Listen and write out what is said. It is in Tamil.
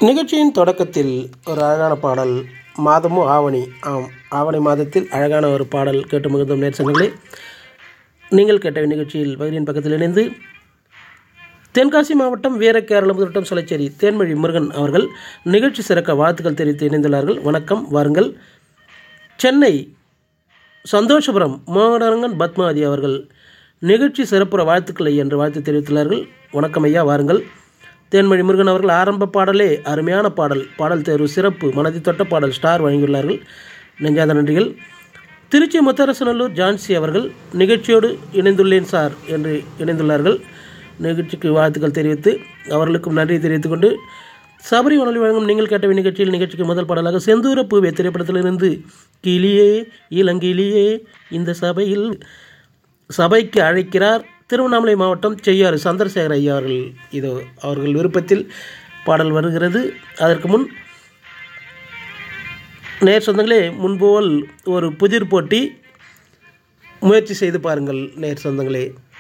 நிகழ்ச்சியின் தொடக்கத்தில் ஒரு அழகான பாடல் மாதமும் ஆவணி ஆம் ஆவணி மாதத்தில் அழகான ஒரு பாடல் கேட்டு மகிழ்ந்தோம் நேர்சங்களே நீங்கள் கேட்ட நிகழ்ச்சியில் பகுதியின் பக்கத்தில் இணைந்து தென்காசி மாவட்டம் வீரகேரள முதலிட்டம் சொலைச்சேரி தேன்மொழி முருகன் அவர்கள் நிகழ்ச்சி சிறக்க வாழ்த்துக்கள் தெரிவித்து இணைந்துள்ளார்கள் வணக்கம் வாருங்கள் சென்னை சந்தோஷபுரம் மோகனரங்கன் பத்மாவதி அவர்கள் நிகழ்ச்சி சிறப்புற வாழ்த்துக்களை என்று வாழ்த்து தெரிவித்துள்ளார்கள் வணக்கம் ஐயா வாருங்கள் தேன்மொழி முருகன் அவர்கள் ஆரம்ப பாடலே அருமையான பாடல் பாடல் தேர்வு சிறப்பு மனதை தொட்ட பாடல் ஸ்டார் வழங்கியுள்ளார்கள் நெஞ்சாத நன்றிகள் திருச்சி முத்தரசநல்லூர் ஜான்சி அவர்கள் நிகழ்ச்சியோடு இணைந்துள்ளேன் சார் என்று இணைந்துள்ளார்கள் நிகழ்ச்சிக்கு வாழ்த்துக்கள் தெரிவித்து அவர்களுக்கும் நன்றி தெரிவித்துக் கொண்டு சபரி உணவு வழங்கும் நீங்கள் கேட்ட நிகழ்ச்சியில் நிகழ்ச்சிக்கு முதல் பாடலாக செந்தூர பூவே திரைப்படத்திலிருந்து கிளியே இளங்கிளியே இந்த சபையில் சபைக்கு அழைக்கிறார் திருவண்ணாமலை மாவட்டம் செய்யாறு சந்திரசேகர் ஐயா அவர்கள் இதோ அவர்கள் விருப்பத்தில் பாடல் வருகிறது அதற்கு முன் நேர் சொந்தங்களே முன்போல் ஒரு புதிர் போட்டி முயற்சி செய்து பாருங்கள் நேர் சொந்தங்களே